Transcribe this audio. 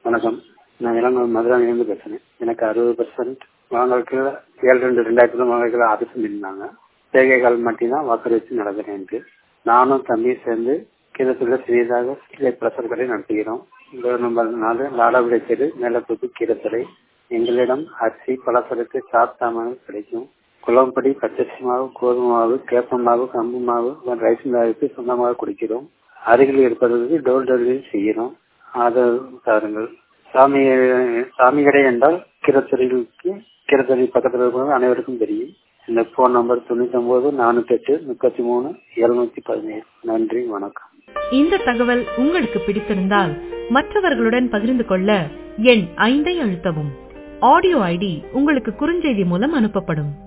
வணக்கம் நான் இளங்கோ மதுரானிலேருந்து பேசுறேன் எனக்கு அறுபது பர்சன்ட் வாங்கறதுக்கு ஏழு ரெண்டு ரெண்டாயிரத்துல வாங்கறதுக்கு அது சொல்லியிருந்தாங்க தேகைகள் மட்டும்தான் வாக்கர் வச்சு நடக்கிறேன்ட்டு நானும் தம்பியும் சேர்ந்து கீழத்துல சிறியதாக கீழே பிரசர் கடை நடத்துகிறோம் டோர் நம்பர் நாலு லாடாவிடை தெரு மேலத்தூத்து கீழத்துறை எங்களிடம் அரிசி பலசரக்கு சாப்பிட்டாமல் கிடைக்கும் குளம்படி பச்சரிசி மாவு கோதுமை மாவு கேப்ப மாவு கம்பு மாவு ரைஸ் மாவுக்கு சொந்தமாக குடிக்கிறோம் அருகில் இருப்பதற்கு டோர் டெலிவரி செய்கிறோம் ஆதரவு தாருங்கள் சாமி சாமி கடை என்றால் கிரத்தறிகளுக்கு கிரத்தறி பக்கத்தில் இருக்கிறவங்க அனைவருக்கும் தெரியும் இந்த போன் நம்பர் தொண்ணூத்தி ஒன்பது நானூத்தி எட்டு முப்பத்தி மூணு எழுநூத்தி பதினேழு நன்றி வணக்கம் இந்த தகவல் உங்களுக்கு பிடித்திருந்தால் மற்றவர்களுடன் பகிர்ந்து கொள்ள எண் ஐந்தை அழுத்தவும் ஆடியோ ஐடி உங்களுக்கு குறுஞ்செய்தி மூலம் அனுப்பப்படும்